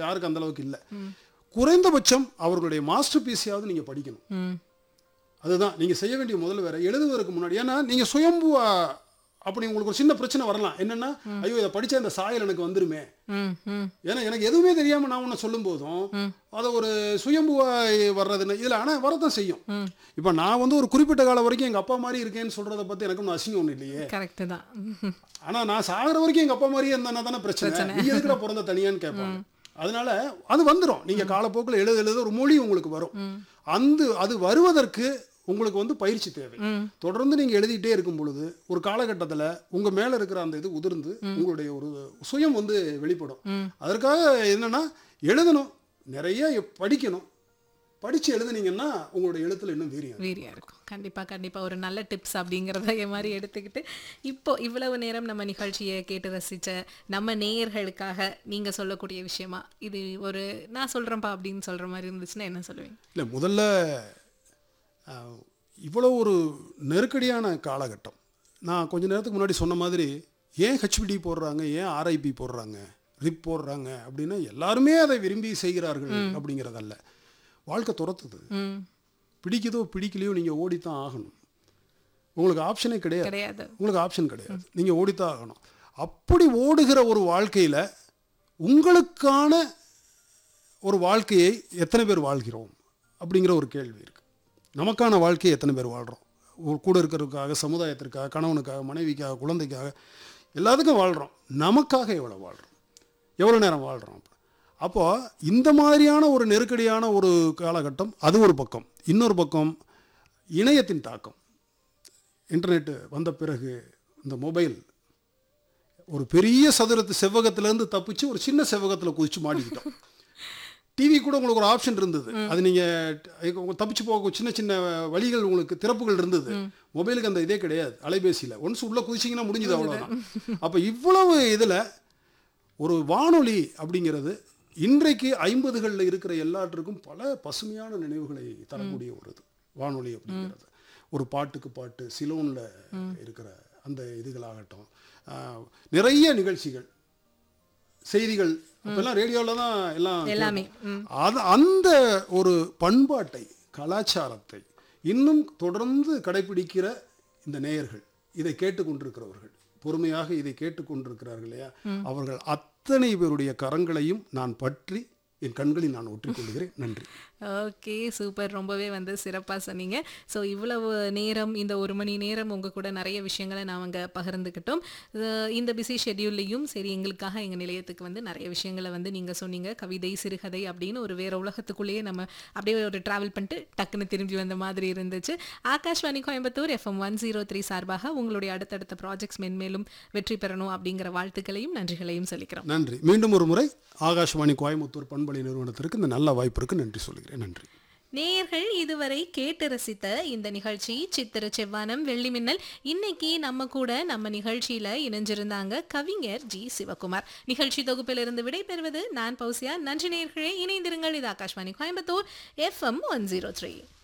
யாருக்கு அந்த அளவுக்கு இல்லை குறைந்தபட்சம் அவர்களுடைய மாஸ்டர் பீஸையாவது நீங்கள் படிக்கணும் ம் அதுதான் நீங்கள் செய்ய வேண்டிய முதல்ல வேற எழுதுவதற்கு முன்னாடி ஏன்னா நீங்கள் சுயம்புவா அப்படி உங்களுக்கு ஒரு சின்ன பிரச்சனை வரலாம் என்னன்னா ஐயோ இதை படிச்ச இந்த சாயல் எனக்கு வந்துருமே ம் ம் ஏன்னா எனக்கு எதுவுமே தெரியாம நான் உன்னை சொல்லும் போதும் அதை ஒரு சுயம்புவா வர்றதுன்னு இதில் ஆனால் வரதான் செய்யும் இப்போ நான் வந்து ஒரு குறிப்பிட்ட காலம் வரைக்கும் எங்கள் அப்பா மாதிரி இருக்கேன்னு சொல்றத பற்றி எனக்கு ஒன்றும் அசிங்கம் ஒன்றும் இல்லையே கரெக்டு தான் ம். ஆனா நான் சாகுற வரைக்கும் எங்க அப்பா மாதிரியே இருந்தா தானே பிரச்சனை நீ எதுக்குடா பிறந்த தனியான்னு கேட்பாங்க அதனால அது வந்துடும் நீங்க காலப்போக்கில் எழுத எழுத ஒரு மொழி உங்களுக்கு வரும் அந்த அது வருவதற்கு உங்களுக்கு வந்து பயிற்சி தேவை தொடர்ந்து நீங்க எழுதிட்டே இருக்கும் பொழுது ஒரு காலகட்டத்துல உங்க மேல இருக்கிற அந்த இது உதிர்ந்து உங்களுடைய ஒரு சுயம் வந்து வெளிப்படும் அதற்காக என்னன்னா எழுதணும் நிறைய படிக்கணும் படிச்சு எழுதுனீங்கன்னா உங்களுடைய எழுத்துல இன்னும் வீரியம் வீரியா இருக்கும் கண்டிப்பா கண்டிப்பா ஒரு நல்ல டிப்ஸ் அப்படிங்கிறத என் மாதிரி எடுத்துக்கிட்டு இப்போ இவ்வளவு நேரம் நம்ம நிகழ்ச்சியை கேட்டு ரசிச்ச நம்ம நேயர்களுக்காக நீங்க சொல்லக்கூடிய விஷயமா இது ஒரு நான் சொல்றேன்ப்பா அப்படின்னு சொல்ற மாதிரி இருந்துச்சுன்னா என்ன சொல்லுவீங்க இல்லை முதல்ல அஹ், இவ்வளோ ஒரு நெருக்கடியான காலகட்டம் நான் கொஞ்ச நேரத்துக்கு முன்னாடி சொன்ன மாதிரி ஏன் ஹெச்பிடி போடுறாங்க ஏன் ஆர்ஐபி போடுறாங்க ரிப் போடுறாங்க அப்படின்னா எல்லாருமே அதை விரும்பி செய்கிறார்கள் அப்படிங்கிறதல்ல வாழ்க்கை துரத்துது ம் பிடிக்குதோ பிடிக்கலையோ நீங்கள் ஓடித்தான் ஆகணும் உங்களுக்கு ஆப்ஷனே கிடையாது கிடையாது உங்களுக்கு ஆப்ஷன் கிடையாது நீங்கள் ஓடித்தான் ஆகணும் அப்படி ஓடுகிற ஒரு வாழ்க்கையில் உங்களுக்கான ஒரு வாழ்க்கையை எத்தனை பேர் வாழ்கிறோம் அப்படிங்கிற ஒரு கேள்வி இருக்கு நமக்கான வாழ்க்கையை எத்தனை பேர் வாழ்கிறோம் ஒரு கூட இருக்கிறதுக்காக சமுதாயத்திற்காக கணவனுக்காக மனைவிக்காக குழந்தைக்காக எல்லாத்துக்கும் வாழ்கிறோம் நமக்காக எவ்வளோ வாழ்கிறோம் எவ்வளோ நேரம் வாழ்கிறோம் அப்போ இந்த மாதிரியான ஒரு நெருக்கடியான ஒரு காலகட்டம் அது ஒரு பக்கம் இன்னொரு பக்கம் இணையத்தின் தாக்கம் இன்டர்நெட்டு வந்த பிறகு இந்த மொபைல் ஒரு பெரிய சதுரத்து செவ்வகத்திலேருந்து தப்பிச்சு ஒரு சின்ன செவ்வகத்தில் குதிச்சு மாட்டிக்கிட்டோம் டிவி கூட உங்களுக்கு ஒரு ஆப்ஷன் இருந்தது அது நீங்கள் தப்பிச்சு போக சின்ன சின்ன வழிகள் உங்களுக்கு திறப்புகள் இருந்தது மொபைலுக்கு அந்த இதே கிடையாது அலைபேசியில் ஒன்ஸ் உள்ளே குதிச்சிங்கன்னா முடிஞ்சது அவ்வளோதான் அப்போ இவ்வளவு இதில் ஒரு வானொலி அப்படிங்கிறது இன்றைக்கு ஐம்பதுகளில் இருக்கிற எல்லாற்றுக்கும் பல பசுமையான நினைவுகளை தரக்கூடிய ஒரு இது வானொலி அப்படிங்கிறது ஒரு பாட்டுக்கு பாட்டு சிலோனில் இருக்கிற அந்த இதுகளாகட்டும் ஆஹ், நிறைய நிகழ்ச்சிகள் செய்திகள் அப்பெல்லாம் ரேடியோவில் தான் எல்லாம் எல்லாமே, கேட்போம். அது அந்த ஒரு பண்பாட்டை கலாச்சாரத்தை இன்னும் தொடர்ந்து கடைபிடிக்கிற இந்த நேயர்கள் இதை கேட்டுக்கொண்டிருக்கிறவர்கள் பொறுமையாக இதை கேட்டுக்கொண்டிருக்கிறார்கள் இல்லையா அவர்கள் அத்தனை பேருடைய கரங்களையும் நான் பற்றி என் கண்களில் நான் ஒற்றிக்கொள்கிறேன் நன்றி ஓகே சூப்பர் ரொம்பவே வந்து சிறப்பாக சொன்னீங்க ஸோ இவ்வளவு நேரம் இந்த ஒரு மணி நேரம் உங்கள் கூட நிறைய விஷயங்களை நாங்கள் பகிர்ந்துக்கிட்டோம் அஹ் இந்த பிஸி ஷெட்யூல்லையும் சரி எங்களுக்காக எங்கள் நிலையத்துக்கு வந்து நிறைய விஷயங்களை வந்து நீங்கள் சொன்னீங்க கவிதை சிறுகதை அப்படின்னு ஒரு வேற உலகத்துக்குள்ளேயே நம்ம அப்படியே ஒரு ட்ராவல் பண்ணிட்டு டக்குன்னு திரும்பி வந்த மாதிரி இருந்துச்சு Akashvani Coimbatore FM one zero three சார்பாக உங்களுடைய அடுத்தடுத்த ப்ராஜெக்ட்ஸ் மென்மேலும் வெற்றி பெறணும் அப்படிங்கிற வாழ்த்துக்களையும் நன்றிகளையும் சொல்லிக்கிறோம் நன்றி மீண்டும் ஒரு முறை ஆகாஷ்வாணி கோயம்புத்தூர் பண்பலை நிறுவனத்திற்கு இந்த நல்ல வாய்ப்பிற்கு நன்றி சொல்கிறேன் நன்றி நேயர்கள் இதுவரை கேட்டு ரசித்த இந்த நிகழ்ச்சி சித்திர செவ்வானம் வெள்ளி மின்னல் இன்னைக்கு நம்ம கூட நம்ம நிகழ்ச்சியில இணைஞ்சிருந்தாங்க கவிஞர் ஜி சிவகுமார் நிகழ்ச்சி தொகுப்பிலிருந்து விடைபெறுவது நான் பௌசியா நன்றி நேயர்களே இணைந்திருங்கள் இது Akashvani Coimbatore FM one zero three